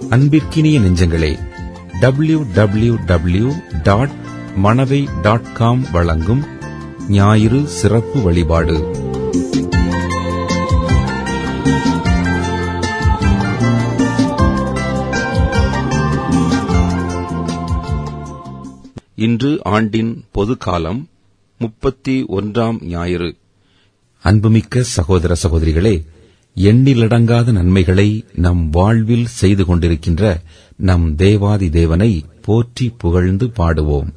அன்பிற்கினிய நெஞ்சங்களே W W W dot Manavai dot com வழங்கும் ஞாயிறு சிறப்பு வழிபாடு இன்று ஆண்டின் பொது காலம் முப்பத்தி ஒன்றாம் ஞாயிறு அன்புமிக்க சகோதர சகோதரிகளே எண்ணிலடங்காத நன்மைகளை நம் வாழ்வில் செய்து கொண்டிருக்கின்ற நம் தேவாதி தேவனை போற்றி புகழ்ந்து பாடுவோம்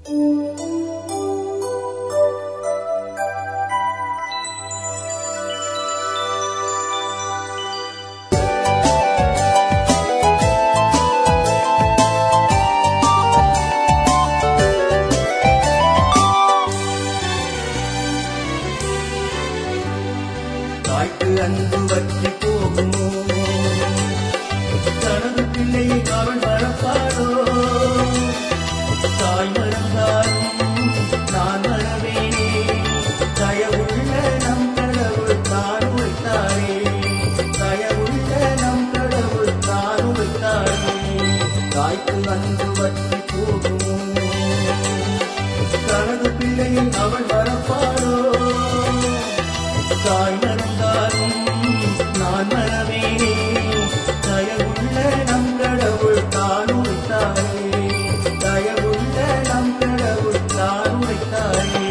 தாய்க்கு அன்பு வற்றி போகுமோ தனது பிள்ளையை அவள் மறப்பாரோ தாய் மறந்தாலும் நான் மறவேனே தயவுள்ள நம் கடவுள் தான் உழைத்தாரே தயவுள்ள நம் கடவுள் தான் உழைத்தாரே தாய்க்கு அன்பு வற்றி போகுமோ தனது பிள்ளையை அவள் மறப்பாரோ தாய் மறந்தாலும் நான் மறவேனே தயவுள்ள நம் கடவுள் தான் உழைத்தாரே தயவுள்ள நம் கடவுள் தான் உழைத்தாரே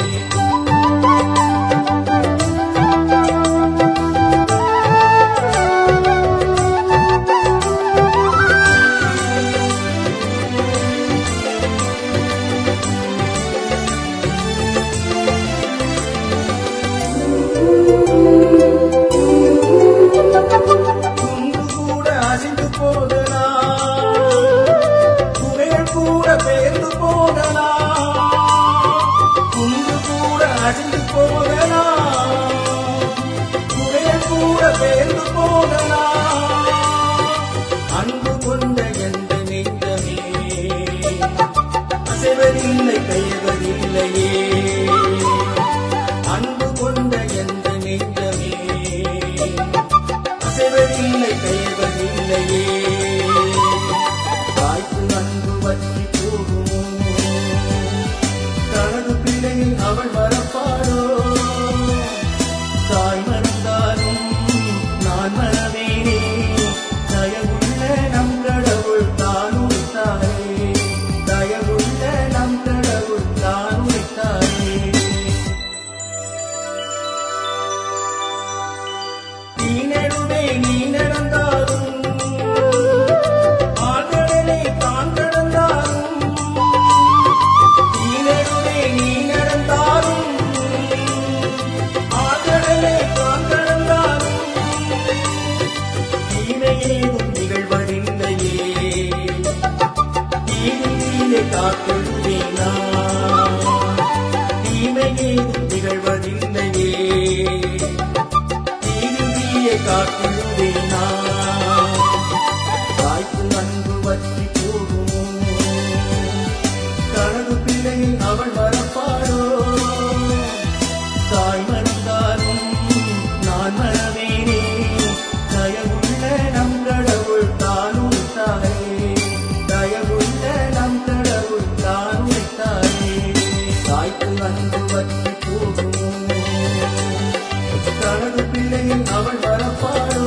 குன்று கூட அழிந்து போகலாம் குறைகள் கூட பெயர்ந்து போகலாம் குன்று கூட அழிந்து போகலாம் குறைகள் கூட பெயர்ந்து போகலாம் அன்பு கொண்ட எந்த நெஞ்சமே அசைவதில்லை கைவதில்லையே அன்பு கொண்ட எந்த நெஞ்சமே அசைவதில்லை கைவதில்லையே தாய்க்கு அன்பு வற்றி போகுமோ தனது பிள்ளையை அவள் மறப்பாரோ தாய் மறந்தாலும் நான் மறவேனே தயவுள்ள நம் கடவுள் தான் உழைத்தாரே தயவுள்ள நம் கடவுள் தான் உழைத்தாரே நீ நடுவே நீ நடந்தாலும் ஆழ்கடலை தான் கடந்தாலும் நீ நடுவே நீ நடந்தாலும் ஆழ்கடலை தான் கடந்தாலும் தீமையேதும் நிகழ்வதில்லையே தீமையிலே காத்துள்ளேனா தீமையேதும் நிகழ்வதில்லையே தீவிய காத்திருவேனா தாய்க்கு அன்பு வற்றி போகுமோ தனது பிள்ளையை அவள் மறப்பாரோ தாய் மறந்தாலும் நான் மறவேனே தயவுள்ள நம் கடவுள் தான் உழைத்தாரே தயவுள்ள நம் கடவுள் தான் உழைத்தாரே தாய்க்கு அன்பு வற்றி போகுமோ தனது பிள்ளையை அவள் மறப்பாரோ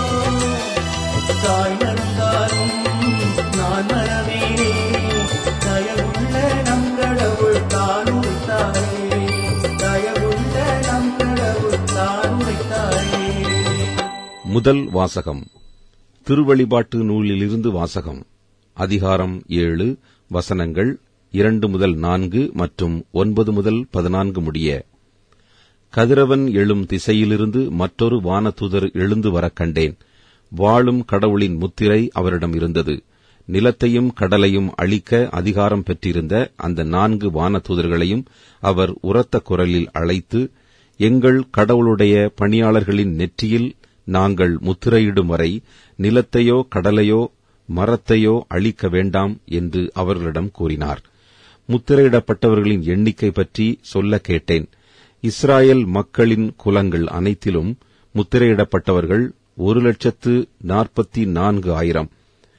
தாய் மறந்தாலும் நான் மறவேனே தயவுள்ள நம் கடவுள் தான் உழைத்தாரே தயவுள்ள நம் கடவுள் தான் உழைத்தாரே முதல் வாசகம் திருவழிபாட்டு நூலிலிருந்து வாசகம் அதிகாரம் ஏழு வசனங்கள் இரண்டு முதல் நான்கு மற்றும் ஒன்பது முதல் பதினான்கு முடிய கதிரவன் எழும் திசையிலிருந்து மற்றொரு வானதூதர் எழுந்து வரக் கண்டேன் வாழும் கடவுளின் முத்திரை அவரிடம் இருந்தது நிலத்தையும் கடலையும் அழிக்க அதிகாரம் பெற்றிருந்த அந்த நான்கு வானதூதர்களையும் அவர் உரத்த குரலில் அழைத்து எங்கள் கடவுளுடைய பணியாளர்களின் நெற்றியில் நாங்கள் முத்திரையிடும் வரை நிலத்தையோ கடலையோ மரத்தையோ அழிக்க வேண்டாம் என்று அவர்களிடம் கூறினார் முத்திரையிடப்பட்டவர்களின் எண்ணிக்கை பற்றி சொல்ல கேட்டேன் இஸ்ராயேல் மக்களின் குலங்கள் அனைத்திலும் முத்திரையிடப்பட்டவர்கள் ஒரு லட்சத்து நாற்பத்தி நான்கு ஆயிரம்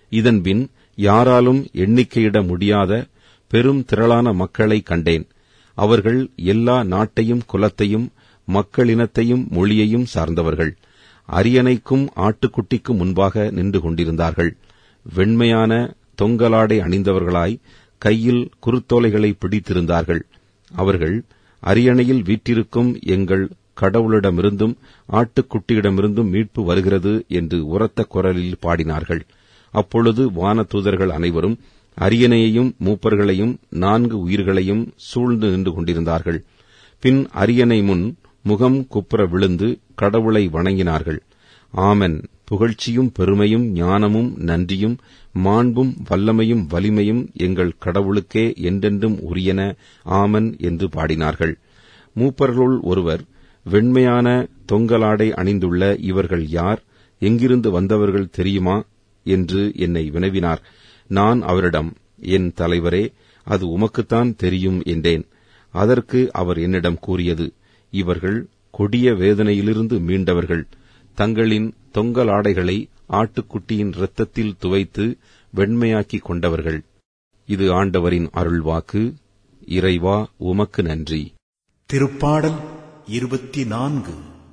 இதன்பின் யாராலும் எண்ணிக்கையிட முடியாத பெரும் திரளான மக்களை கண்டேன் அவர்கள் எல்லா நாட்டையும் குலத்தையும் மக்களினத்தையும் மொழியையும் சார்ந்தவர்கள் அரியணைக்கும் ஆட்டுக்குட்டிக்கும் முன்பாக நின்று கொண்டிருந்தார்கள் வெண்மையான தொங்கலாடை அணிந்தவர்களாய் கையில் குருத்தோலைகளை பிடித்திருந்தார்கள் அவர்கள் அரியணையில் வீற்றிருக்கும் எங்கள் கடவுளிடமிருந்தும் ஆட்டுக்குட்டியிடமிருந்தும் மீட்பு வருகிறது என்று உரத்த குரலில் பாடினார்கள் அப்பொழுது வானதூதர்கள் அனைவரும் அரியணையையும் மூப்பர்களையும் நான்கு உயிர்களையும் சூழ்ந்து நின்று கொண்டிருந்தார்கள் பின் அரியணை முன் முகம் குப்புற விழுந்து கடவுளை வணங்கினார்கள் ஆமென் புகழ்ச்சியும் பெருமையும் ஞானமும் நன்றியும் மாண்பும் வல்லமையும் வலிமையும் எங்கள் கடவுளுக்கே என்றென்றும் உரியன ஆமன் என்று பாடினார்கள் மூப்பர்களுள் ஒருவர் வெண்மையான தொங்கலாடை அணிந்துள்ள இவர்கள் யார் எங்கிருந்து வந்தவர்கள் தெரியுமா என்று என்னை வினவினார் நான் அவரிடம் என் தலைவரே அது உமக்குத்தான் தெரியும் என்றேன் அதற்கு அவர் என்னிடம் கூறியது இவர்கள் கொடிய வேதனையிலிருந்து மீண்டவர்கள் தங்களின் தொங்கலாடைகளை ஆட்டுக்குட்டியின் இரத்தத்தில் துவைத்து வெண்மையாக்கிக் கொண்டவர்கள் இது ஆண்டவரின் அருள்வாக்கு இறைவா உமக்கு நன்றி திருப்பாடல் இருபத்தி நான்கு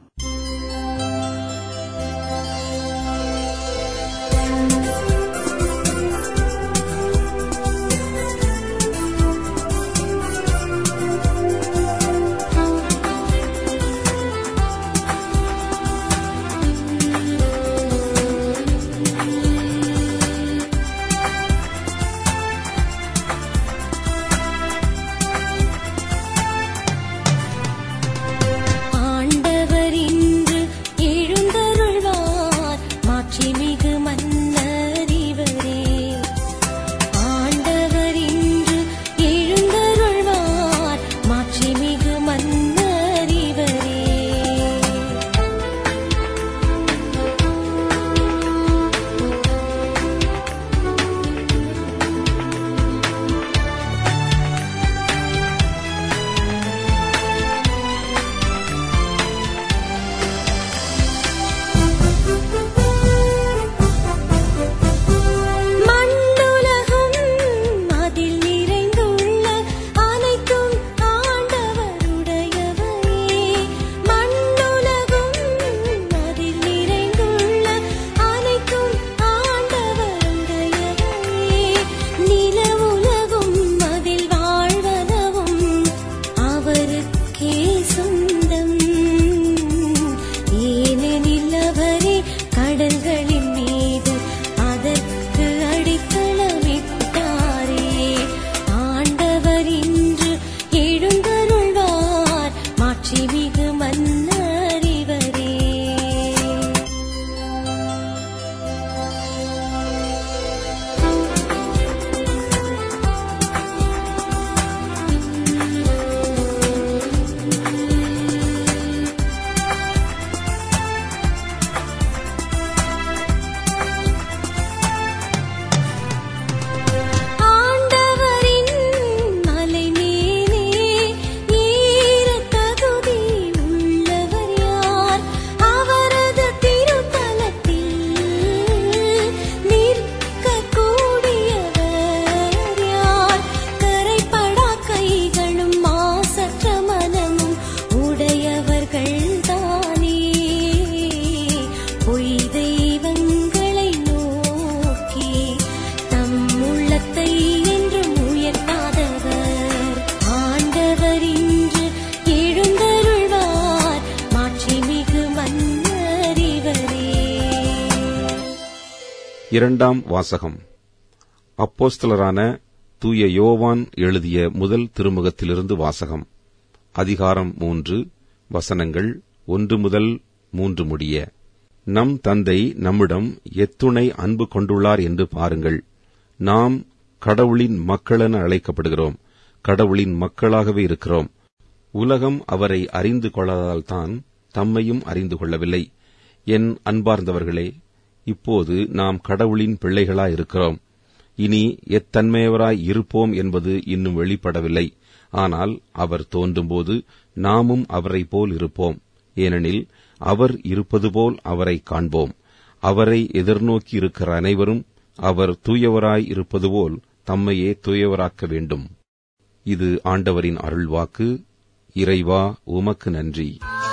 ஆண்டவர் இன்று எழுந்தருள்வார் மாட்சிமிகு மன்னர் இவரே ஆண்டவர் இன்று எழுந்தருள்வார் மாட்சிமிகு மன்னர் இவரே மண்ணுலகம் அதில் நிறைந்துள்ள அனைத்தும் ஆண்டவருடையவையே மண்ணுலகம் அதில் நிறைந்துள்ள அனைத்தும் ஆண்டவருடையவையே நில உலகும் அதில் வாழ்வனவும் அவருக்கே சொந்தம் ஏனெனில் அவரே கடல்களின் மீது அதற்கு அடித்தளமிட்டாரே ஆண்டவர் இன்று எழுந்தருள்வார் மாட்சிமிகு மன்னர் இவரே ஆண்டவரின் மலைமேலே ஏறத் தகுதி உள்ளவர் யார் அவரது திருத்தலத்தில் நிற்கக் கூடியவர் யார் கரைபடா கைகளும் மாசற்ற மனமும் உடையவர்கள் தானே பொய் தெய்வங்களை நோக்கி தம் உள்ளத்தை என்றும் உயர்த்தாதவர் ஆண்டவர் இன்று எழுந்தருள்வார் மாட்சிமிகு மன்னர் இவரே இரண்டாம் வாசகம் அப்போஸ்தலரான தூய யோவான் எழுதிய முதல் திருமுகத்திலிருந்து வாசகம் அதிகாரம் மூன்று வசனங்கள் ஒன்று முதல் மூன்று முடிய நம் தந்தை நம்மிடம் எத்துணை அன்பு கொண்டுள்ளார் என்று பாருங்கள் நாம் கடவுளின் மக்களென அழைக்கப்படுகிறோம் கடவுளின் மக்களாகவே இருக்கிறோம் உலகம் அவரை அறிந்து கொள்ளாதால்தான் தம்மையும் அறிந்து கொள்ளவில்லை என் அன்பார்ந்தவர்களே இப்போது நாம் கடவுளின் பிள்ளைகளாய் இருக்கிறோம் இனி எத்தன்மையவராய் இருப்போம் என்பது இன்னும் வெளிப்படவில்லை ஆனால் அவர் தோன்றும்போது நாமும் அவரைப் போல் இருப்போம் ஏனெனில் அவர் இருப்பது போல் அவரை காண்போம் அவரை எதிர்நோக்கி இருக்கிற அனைவரும் அவர் தூயவராய் இருப்பது போல் தம்மையே தூயவராக்க வேண்டும் இது ஆண்டவரின் அருள்வாக்கு இறைவா உமக்கு நன்றி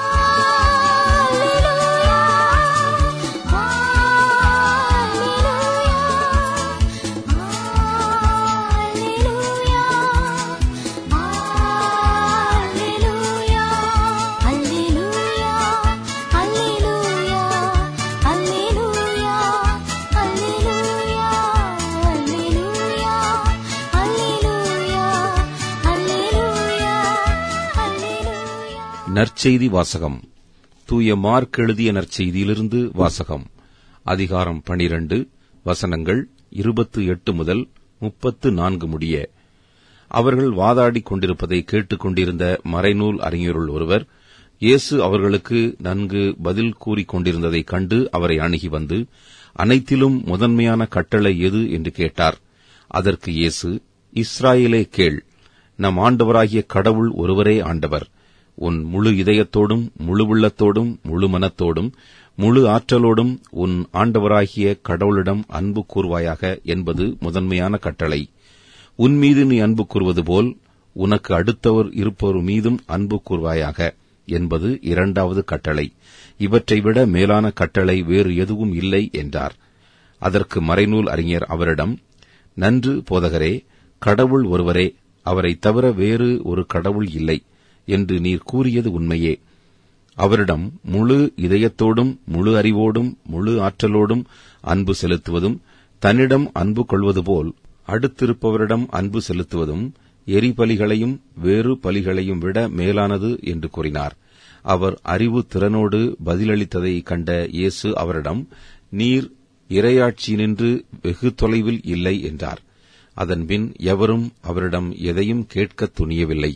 நற்செய்தி வாசகம் தூய மார்க் எழுதிய நற்செய்தியிலிருந்து வாசகம் அதிகாரம் பனிரண்டு வசனங்கள் இருபத்து எட்டு முதல் முப்பத்து நான்கு முடிய அவர்கள் வாதாடிக் கொண்டிருப்பதை கேட்டுக் கொண்டிருந்த மறைநூல் அறிஞருள் ஒருவர் இயேசு அவர்களுக்கு நன்கு பதில் கூறிக் கொண்டிருந்ததைக் கண்டு அவரை அணுகி வந்து அனைத்திலும் முதன்மையான கட்டளை எது என்று கேட்டார் அதற்கு இயேசு இஸ்ராயேலே கேள் நம் ஆண்டவராகிய கடவுள் ஒருவரே ஆண்டவர் உன் முழு இதயத்தோடும் முழு உள்ளத்தோடும் முழு மனத்தோடும் முழு ஆற்றலோடும் உன் ஆண்டவராகிய கடவுளிடம் அன்பு கூர்வாயாக என்பது முதன்மையான கட்டளை உன் மீது நீ அன்பு கூறுவது போல் உனக்கு அடுத்தவர் இருப்பவர் மீதும் அன்பு கூர்வாயாக என்பது இரண்டாவது கட்டளை இவற்றை விட மேலான கட்டளை வேறு எதுவும் இல்லை என்றார் அதற்கு மறைநூல் அறிஞர் அவரிடம் நன்று போதகரே கடவுள் ஒருவரே அவரைத் தவிர வேறு ஒரு கடவுள் இல்லை என்று நீர் கூறியது உண்மையே அவரிடம் முழு இதயத்தோடும் முழு அறிவோடும் முழு ஆற்றலோடும் அன்பு செலுத்துவதும் தன்னிடம் அன்பு கொள்வது போல் அடுத்திருப்பவரிடம் அன்பு செலுத்துவதும் எரிபலிகளையும் வேறு பலிகளையும் விட மேலானது என்று கூறினார் அவர் அறிவு திறனோடு பதிலளித்ததை கண்ட இயேசு அவரிடம் நீர் இரையாட்சியினின்று வெகு தொலைவில் இல்லை என்றார் அதன்பின் எவரும் அவரிடம் எதையும் கேட்கத் துணியவில்லை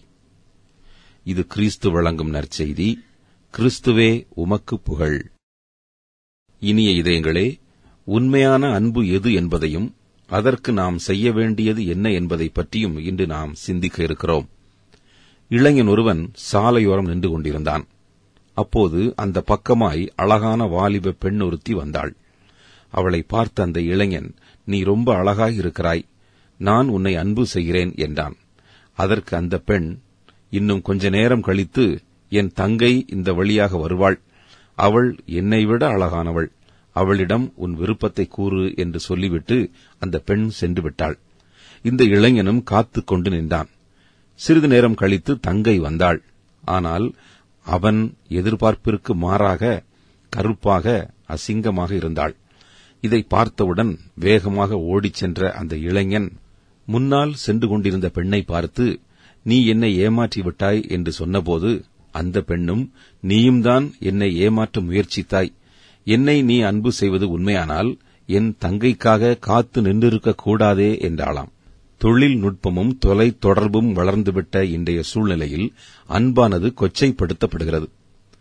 இது கிறிஸ்து வழங்கும் நற்செய்தி கிறிஸ்துவே உமக்கு புகழ் இனிய இதயங்களே உண்மையான அன்பு எது என்பதையும் அதற்கு நாம் செய்ய வேண்டியது என்ன என்பதை பற்றியும் இன்று நாம் சிந்திக்க இருக்கிறோம் இளைஞன் ஒருவன் சாலையோரம் நின்று கொண்டிருந்தான் அப்போது அந்த பக்கமாய் அழகான வாலிப பெண் ஒருத்தி வந்தாள் அவளை பார்த்த அந்த இளைஞன் நீ ரொம்ப அழகாய் இருக்கிறாய் நான் உன்னை அன்பு செய்கிறேன் என்றான் அதற்கு அந்த பெண் இன்னும் கொஞ்ச நேரம் கழித்து என் தங்கை இந்த வழியாக வருவாள் அவள் என்னை விட அழகானவள் அவளிடம் உன் விருப்பத்தை கூறு என்று சொல்லிவிட்டு அந்த பெண் சென்று விட்டாள் இந்த இளைஞனும் காத்துக் கொண்டு நின்றான் சிறிது நேரம் கழித்து தங்கை வந்தாள் ஆனால் அவன் எதிர்பார்ப்பிற்கு மாறாக கருப்பாக அசிங்கமாக இருந்தாள் இதை பார்த்தவுடன் வேகமாக ஓடிச் சென்ற அந்த இளைஞன் முன்னால் சென்று கொண்டிருந்த பெண்ணை பார்த்து நீ என்னை ஏமாற்றி விட்டாய் என்று சொன்னபோது அந்த பெண்ணும் நீயும் தான் என்னை ஏமாற்ற முயற்சித்தாய் என்னை நீ அன்பு செய்வது உண்மையானால் என் தங்கைக்காக காத்து நின்றிருக்க கூடாதே என்றாளாம் தொழில்நுட்பமும் தொலை தொடர்பும் வளர்ந்துவிட்ட இன்றைய சூழ்நிலையில் அன்பானது கொச்சைப்படுத்தப்படுகிறது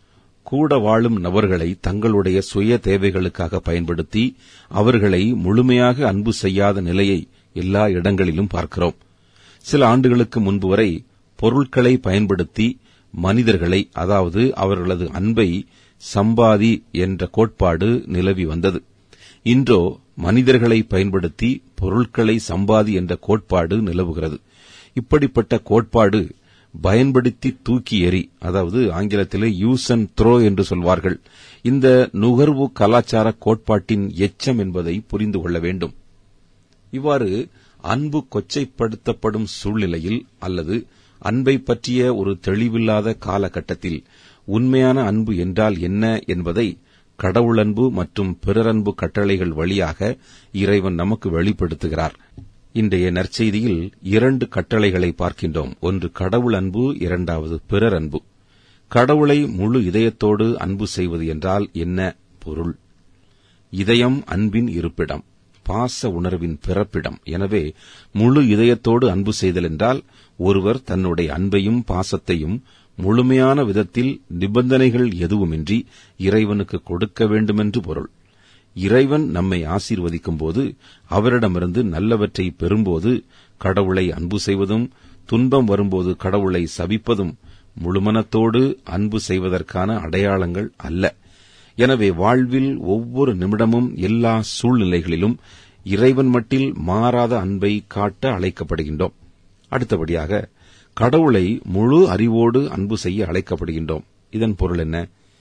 கூட வாழும் நபர்களை தங்களுடைய சுய தேவைகளுக்காக பயன்படுத்தி அவர்களை முழுமையாக அன்பு செய்யாத நிலையை எல்லா இடங்களிலும் பார்க்கிறோம் சில ஆண்டுகளுக்கு முன்பு வரை பொருட்களை பயன்படுத்தி மனிதர்களை அதாவது அவர்களது அன்பை சம்பாதி என்ற கோட்பாடு நிலவி வந்தது இன்றோ மனிதர்களை பயன்படுத்தி பொருட்களை சம்பாதி என்ற கோட்பாடு நிலவுகிறது இப்படிப்பட்ட கோட்பாடு பயன்படுத்தி தூக்கி எறி அதாவது ஆங்கிலத்திலே யூஸ் அண்ட் த்ரோ என்று சொல்வார்கள் இந்த நுகர்வு கலாச்சார கோட்பாட்டின் எச்சம் என்பதை புரிந்து கொள்ள வேண்டும் இவ்வாறு அன்பு கொச்சைப்படுத்தப்படும் சூழ்நிலையில் அல்லது அன்பை பற்றிய ஒரு தெளிவில்லாத காலகட்டத்தில் உண்மையான அன்பு என்றால் என்ன என்பதை கடவுளன்பு மற்றும் பிறரன்பு கட்டளைகள் வழியாக இறைவன் நமக்கு வெளிப்படுத்துகிறார் இன்றைய நற்செய்தியில் இரண்டு கட்டளைகளை பார்க்கின்றோம் ஒன்று கடவுள் அன்பு இரண்டாவது பிறர் அன்பு கடவுளை முழு இதயத்தோடு அன்பு செய்வது என்றால் என்ன பொருள் இதயம் அன்பின் இருப்பிடம் பாச உணர்வின் பிறப்பிடம் எனவே முழு இதயத்தோடு அன்பு செய்தல் என்றால் ஒருவர் தன்னுடைய அன்பையும் பாசத்தையும் முழுமையான விதத்தில் நிபந்தனைகள் எதுவுமின்றி இறைவனுக்கு கொடுக்க வேண்டுமென்று பொருள் இறைவன் நம்மை ஆசீர்வதிக்கும் போது அவரிடமிருந்து நல்லவற்றை பெறும்போது கடவுளை அன்பு செய்வதும் துன்பம் வரும்போது கடவுளை சபிப்பதும் முழுமனத்தோடு அன்பு செய்வதற்கான அடையாளங்கள் அல்ல எனவே வாழ்வில் ஒவ்வொரு நிமிடமும் எல்லா சூழ்நிலைகளிலும் இறைவன் மட்டில் மாறாத அன்பை காட்ட அழைக்கப்படுகின்றோம் அடுத்தபடியாக கடவுளை முழு அறிவோடு அன்பு செய்ய அழைக்கப்படுகின்றோம் இதன் பொருள் என்ன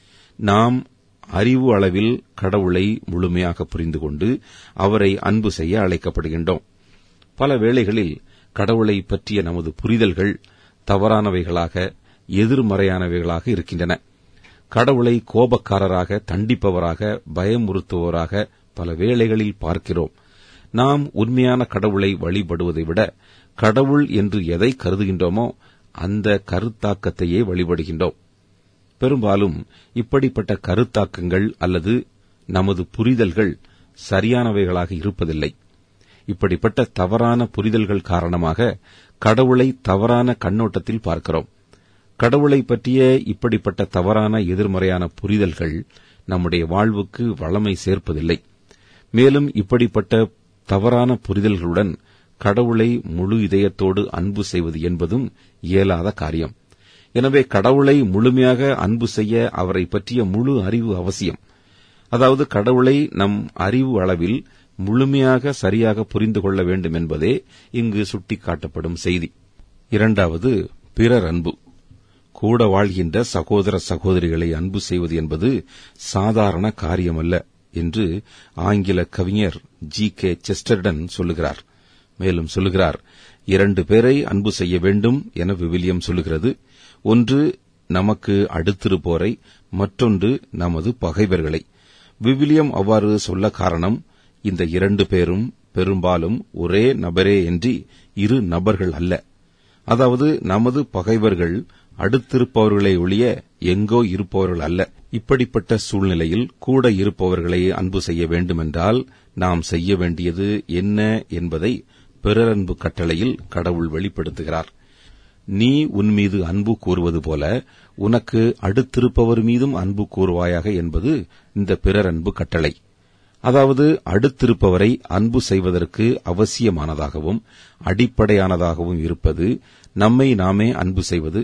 நாம் அறிவு அளவில் கடவுளை முழுமையாக புரிந்து கொண்டு அவரை அன்பு செய்ய அழைக்கப்படுகின்றோம் பல வேளைகளில் கடவுளை பற்றிய நமது புரிதல்கள் தவறானவைகளாக எதிர்மறையானவைகளாக இருக்கின்றன கடவுளை கோபக்காரராக தண்டிப்பவராக பயமுறுத்துபவராக பல வேளைகளில் பார்க்கிறோம் நாம் உண்மையான கடவுளை வழிபடுவதை விட கடவுள் என்று எதை கருதுகின்றோமோ அந்த கருத்தாக்கத்தையே வழிபடுகின்றோம் பெரும்பாலும் இப்படிப்பட்ட கருத்தாக்கங்கள் அல்லது நமது புரிதல்கள் சரியானவைகளாக இருப்பதில்லை இப்படிப்பட்ட தவறான புரிதல்கள் காரணமாக கடவுளை தவறான கண்ணோட்டத்தில் பார்க்கிறோம் கடவுளை பற்றிய இப்படிப்பட்ட தவறான எதிர்மறையான புரிதல்கள் நம்முடைய வாழ்வுக்கு வளமை சேர்ப்பதில்லை மேலும் இப்படிப்பட்ட தவறான புரிதல்களுடன் கடவுளை முழு இதயத்தோடு அன்பு செய்வது என்பதும் இயலாத காரியம் எனவே கடவுளை முழுமையாக அன்பு செய்ய அவரை பற்றிய முழு அறிவு அவசியம் அதாவது கடவுளை நம் அறிவு அளவில் முழுமையாக சரியாக புரிந்து கொள்ள வேண்டும் என்பதே இங்கு சுட்டிக்காட்டப்படும் செய்தி இரண்டாவது பிறர் அன்பு கூட வாழ்கின்ற சகோதர சகோதரிகளை அன்பு செய்வது என்பது சாதாரண காரியமல்ல என்று ஆங்கில கவிஞர் ஜி கே செஸ்டர்டன் சொல்லுகிறார் மேலும் சொல்லுகிறார் இரண்டு பேரை அன்பு செய்ய வேண்டும் என விவிலியம் சொல்லுகிறது ஒன்று நமக்கு அடுத்திருப்போரை மற்றொன்று நமது பகைவர்களை விவிலியம் அவ்வாறு சொல்ல காரணம் இந்த இரண்டு பேரும் பெரும்பாலும் ஒரே நபரே என்று இரு நபர்கள் அல்ல அதாவது நமது பகைவர்கள் அடுத்திருப்பவர்களை ஒழிய எங்கோ இருப்பவர்கள் அல்ல இப்படிப்பட்ட சூழ்நிலையில் கூட இருப்பவர்களை அன்பு செய்ய வேண்டுமென்றால் நாம் செய்ய வேண்டியது என்ன என்பதை பிறரன்பு கட்டளையில் கடவுள் வெளிப்படுத்துகிறார் நீ உன்மீது அன்பு கூறுவது போல உனக்கு அடுத்திருப்பவர் மீதும் அன்பு கூறுவாயாக என்பது இந்த பிறரன்பு கட்டளை அதாவது அடுத்திருப்பவரை அன்பு செய்வதற்கு அவசியமானதாகவும் அடிப்படையானதாகவும் இருப்பது நம்மை நாமே அன்பு செய்வது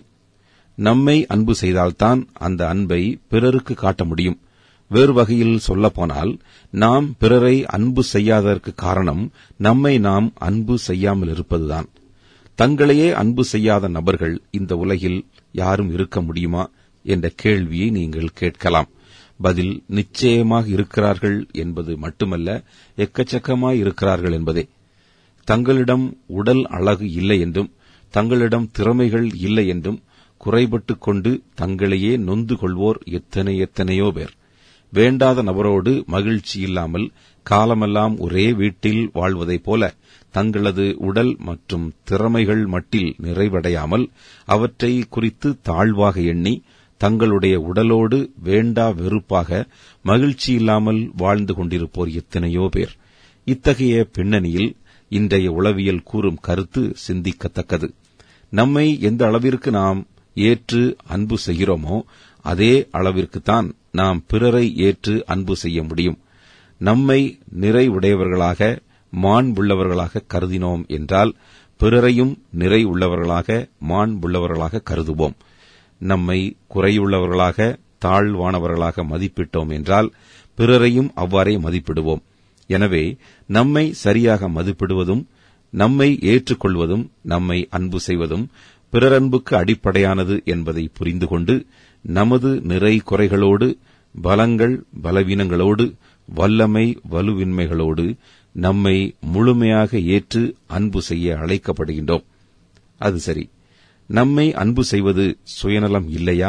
நம்மை அன்பு செய்தால்தான் அந்த அன்பை பிறருக்கு காட்ட முடியும் வேறு வகையில் சொல்லப்போனால் நாம் பிறரை அன்பு செய்யாததற்கு காரணம் நம்மை நாம் அன்பு செய்யாமல் இருப்பதுதான் தங்களையே அன்பு செய்யாத நபர்கள் இந்த உலகில் யாரும் இருக்க முடியுமா என்ற கேள்வியை நீங்கள் கேட்கலாம் பதில் நிச்சயமாக இருக்கிறார்கள் என்பது மட்டுமல்ல எக்கச்சக்கமாய் இருக்கிறார்கள் என்பதே தங்களிடம் உடல் அழகு இல்லை என்றும் தங்களிடம் திறமைகள் இல்லை என்றும் குறைபட்டுக் கொண்டு தங்களையே நொந்து கொள்வோர் எத்தனை எத்தனையோ பேர் வேண்டாத நபரோடு மகிழ்ச்சி இல்லாமல் காலமெல்லாம் ஒரே வீட்டில் வாழ்வதைப் போல தங்களது உடல் மற்றும் திறமைகள் மட்டில் நிறைவடையாமல் அவற்றை குறித்து தாழ்வாக எண்ணி தங்களுடைய உடலோடு வேண்டா வெறுப்பாக மகிழ்ச்சி இல்லாமல் வாழ்ந்து கொண்டிருப்போர் எத்தனையோ பேர் இத்தகைய பின்னணியில் இன்றைய உளவியல் கூறும் கருத்து சிந்திக்கத்தக்கது நம்மை எந்த அளவிற்கு நாம் ஏற்று அன்பு செய்கிறோமோ அதே அளவிற்குத்தான் நாம் பிறரை ஏற்று அன்பு செய்ய முடியும் நம்மை நிறைவுடையவர்களாக மாண்புள்ளவர்களாக கருதினோம் என்றால் பிறரையும் நிறை உள்ளவர்களாக மாண்புள்ளவர்களாக கருதுவோம் நம்மை குறையுள்ளவர்களாக தாழ்வானவர்களாக மதிப்பிட்டோம் என்றால் பிறரையும் அவ்வாறே மதிப்பிடுவோம் எனவே நம்மை சரியாக மதிப்பிடுவதும் நம்மை ஏற்றுக்கொள்வதும் நம்மை அன்பு செய்வதும் பிறரன்புக்கு அடிப்படையானது என்பதை புரிந்து கொண்டு நமது நிறை குறைகளோடு பலங்கள் பலவீனங்களோடு வல்லமை வலுவின்மைகளோடு நம்மை முழுமையாக ஏற்று அன்பு செய்ய அழைக்கப்படுகின்றோம் அது சரி நம்மை அன்பு செய்வது சுயநலம் இல்லையா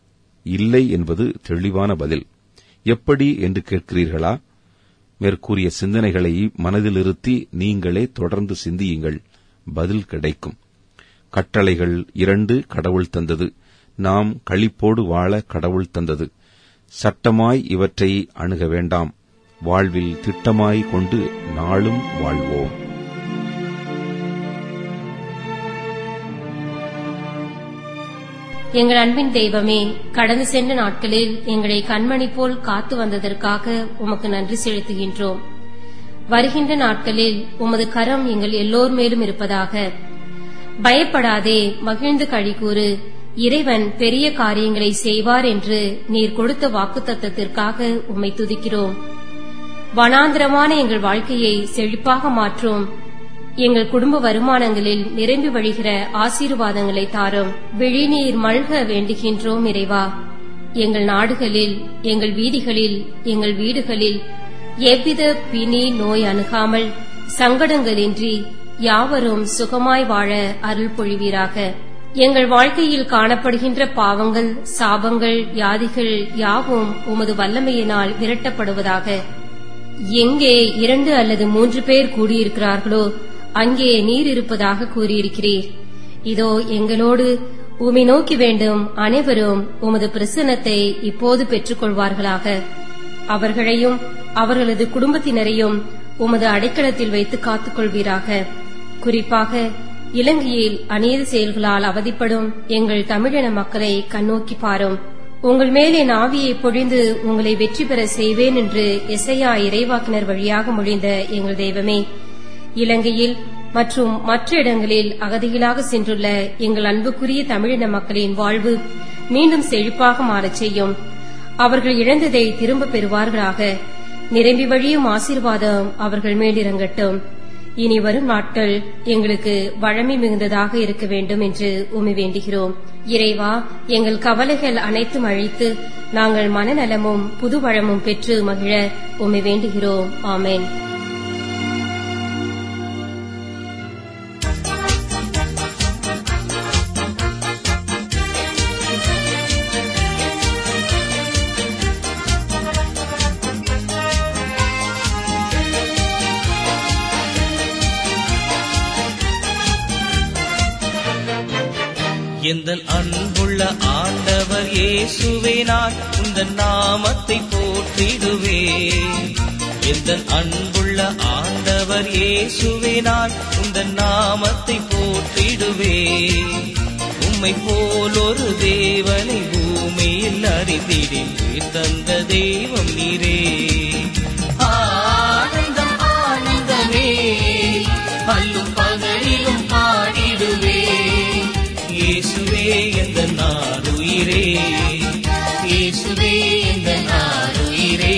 இல்லை என்பது தெளிவான பதில் எப்படி என்று கேட்கிறீர்களா மேற்கூறிய சிந்தனைகளை மனதில் இருத்தி நீங்களே தொடர்ந்து சிந்தியுங்கள் பதில் கிடைக்கும் கட்டளைகள் இரண்டு கடவுள் தந்தது நாம் களிப்போடு வாழ கடவுள் தந்தது சட்டமாய் இவற்றை அணுக வேண்டாம் வாழ்வில் திட்டமாய் கொண்டு நாளும் வாழ்வோம் எங்கள் அன்பின் தெய்வமே கடந்து சென்ற நாட்களில் எங்களை கண்மணி போல் காத்து வந்ததற்காக உமக்கு நன்றி செலுத்துகின்றோம் வருகின்ற நாட்களில் உமது கரம் எங்கள் எல்லோர் மேலும் இருப்பதாக பயப்படாதே மகிழ்ந்து கழிகூறு இறைவன் பெரிய காரியங்களை செய்வார் என்று நீர் கொடுத்த வாக்குத்தத்தத்திற்காக உம்மை துதிக்கிறோம் வனாந்திரமான எங்கள் வாழ்க்கையை செழிப்பாக மாற்றும் எங்கள் குடும்ப வருமானங்களில் நிரம்பி வழிகிற ஆசீர்வாதங்களை தாரும் விழிநீர் மல்க வேண்டுகின்றோம் இறைவா எங்கள் நாடுகளில் எங்கள் வீதிகளில் எங்கள் வீடுகளில் எவ்வித பிணி நோய் அணுகாமல் சங்கடங்களின்றி யாவரும் சுகமாய் வாழ அருள் பொழிவீராக எங்கள் வாழ்க்கையில் காணப்படுகின்ற பாவங்கள் சாபங்கள் வியாதிகள் யாவும் உமது வல்லமையினால் விரட்டப்படுவதாக எங்கே இரண்டு அல்லது மூன்று பேர் கூடியிருக்கிறார்களோ அங்கே நீர் இருப்பதாக கூறியிருக்கிறீர் இதோ எங்களோடு உமை நோக்கி வேண்டும் அனைவரும் உமது பிரசன்னத்தை இப்போது பெற்றுக்கொள்வார்களாக அவர்களையும் அவர்களது குடும்பத்தினரையும் உமது அடைக்கலத்தில் வைத்து காத்துக்கொள்வீராக குறிப்பாக இலங்கையில் அநீதி செயல்களால் அவதிப்படும் எங்கள் தமிழின மக்களை கண்ணோக்கி பாரும் உங்கள் மேல் என் ஆவியை பொழிந்து உங்களை வெற்றி பெற செய்வேன் என்று எசையா இறைவாக்கினர் வழியாக மொழிந்த எங்கள் தெய்வமே இலங்கையில் மற்றும் மற்ற இடங்களில் அகதிகளாக சென்றுள்ள எங்கள் அன்புக்குரிய தமிழின மக்களின் வாழ்வு மீண்டும் செழிப்பாக மாறச் செய்யும் அவர்கள் இழந்ததை திரும்ப பெறுவார்களாக நிரம்பி வழியும் ஆசீர்வாதம் அவர்கள் மேலிறங்கட்டும் இனி வரும் நாட்கள் எங்களுக்கு வழமை மிகுந்ததாக இருக்க வேண்டும் என்று உமை வேண்டுகிறோம் இறைவா எங்கள் கவலைகள் அனைத்தும் அழித்து நாங்கள் மனநலமும் புது வளமும் பெற்று மகிழ உமை வேண்டுகிறோம் ஆமென் எந்த அன்புள்ள ஆண்டவர் இயேசுவே நான் உந்தன் நாமத்தை போற்றிடுவே எந்த அன்புள்ள ஆண்டவர் இயேசுவே நான் உந்தன் நாமத்தை போற்றிடுவே உம்மை போல் ஒரு தேவனை பூமியில் அறிந்திடின் தந்த தெய்வம் நீரே ஆனந்தம் ஆனந்தமே அல்லும் பகலிலும் பாடிடுவே இயேசுவே எந்த நாருயிரே இயேசுவே எந்த நாருயிரே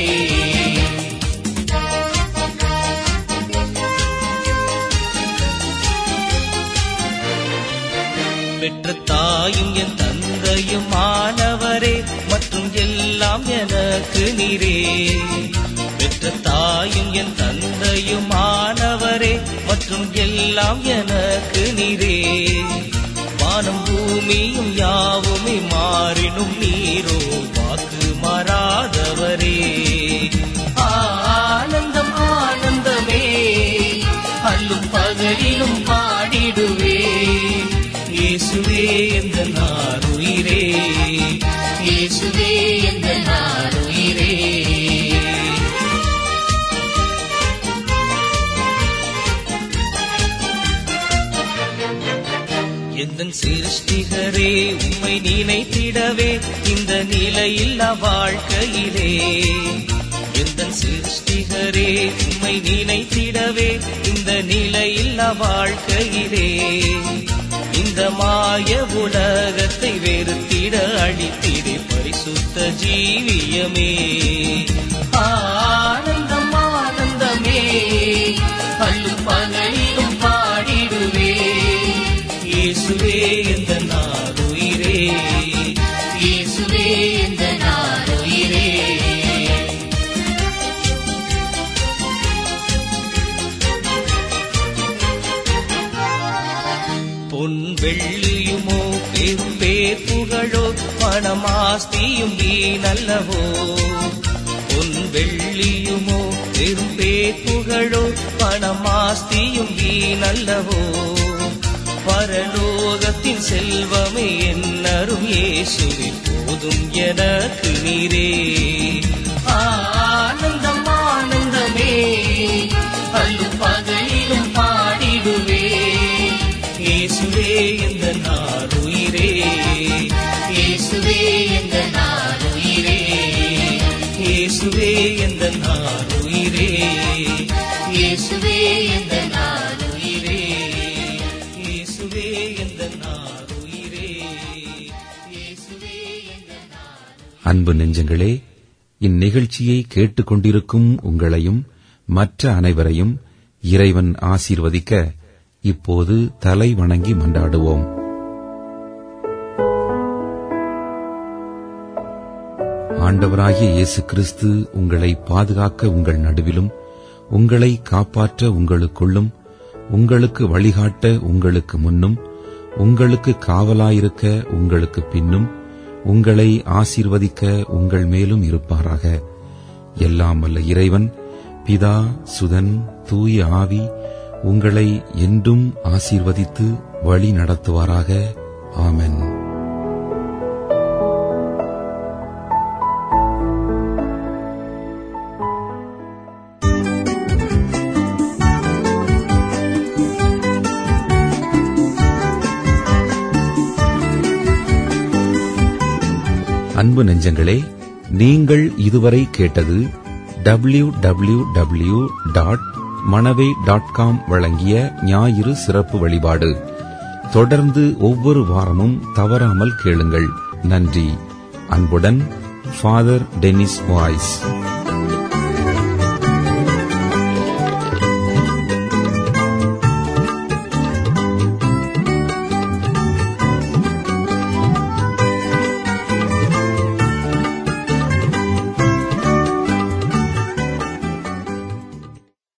பெற்ற தாயும் என் தந்தையும் மாணவரே மற்றும் எல்லாம் எனக்கு நீரே பெற்ற தாயும் என் தந்தையும் மாணவரே மற்றும் எல்லாம் எனக்கு நீரே வானம் பூமியும் யாவுமே மாறினும் நீரோ வாக்கு மாறாதவரே ஆனந்தம் ஆனந்தமே அல்லும் பகலிலும் பாடிடுவே இயேசுவே எந்த நாருயிரே இயேசுவே எந்த நாருயிரே எந்த சிருஷ்டிகரே உம்மை நினைத்திடவே இந்த நிலையில்லா வாழ்க்கையிலே எந்த சிருஷ்டிகரே உம்மை நினைத்திடவே இந்த நிலையில்லா வாழ்க்கையிலே இந்த மாய உலகத்தை வெறுத்திட அழித்திட பரிசுத்த ஜீவியமே ஆனந்தம் ஆனந்தமே அல்லும் பகலிலும் பாடிடுவே இயேசுவே எந்த நாருயிரே இயேசுவே எந்த நாருயிரே பொன் வெள்ளியுமோ பெரும் பேர் புகழோ பணமாஸ்தியும் வீணல்லவோ பொன் வெள்ளியுமோ பெரும் பேர் புகழோ பணமாஸ்தியும் வீணல்லவோ பரலோகத்தின் செல்வமே என்னரும் இயேசுவே போதும் எனக்கு நீரே ஆனந்தம் ஆனந்தமே அல்லும் பகலிலும் பாடிடுவே இயேசுவே எந்த நாருயிரே இயேசுவே எந்த நாருயிரே இயேசுவே எந்த நாருயிரே இயேசுவே எந்த நாருயிரே இயேசுவே எந்த நாருயிரே இயேசுவே எந்த நாருயிரே அன்பு நெஞ்சங்களே இந்நிகழ்ச்சியை கேட்டுக்கொண்டிருக்கும் உங்களையும் மற்ற அனைவரையும் இறைவன் ஆசீர்வதிக்க இப்போது தலை வணங்கி மன்றாடுவோம் ஆண்டவராகிய இயேசு கிறிஸ்து உங்களை பாதுகாக்க உங்கள் நடுவிலும் உங்களை காப்பாற்ற உங்களுக்குள்ளும் உங்களுக்கு வழிகாட்ட உங்களுக்கு முன்னும் உங்களுக்கு காவலாயிருக்க உங்களுக்கு பின்னும் உங்களை ஆசீர்வதிக்க உங்கள் மேலும் இருப்பாராக எல்லாம் வல்ல இறைவன் பிதா சுதன் தூய ஆவி உங்களை என்றும் ஆசீர்வதித்து வழி நடத்துவாராக ஆமென் அன்பு நெஞ்சங்களே நீங்கள் இதுவரை கேட்டது W W W dot Manavai dot com வழங்கிய ஞாயிறு சிறப்பு வழிபாடு தொடர்ந்து ஒவ்வொரு வாரமும் தவறாமல் கேளுங்கள் நன்றி அன்புடன் ஃபாதர் டெனிஸ் வாய்ஸ்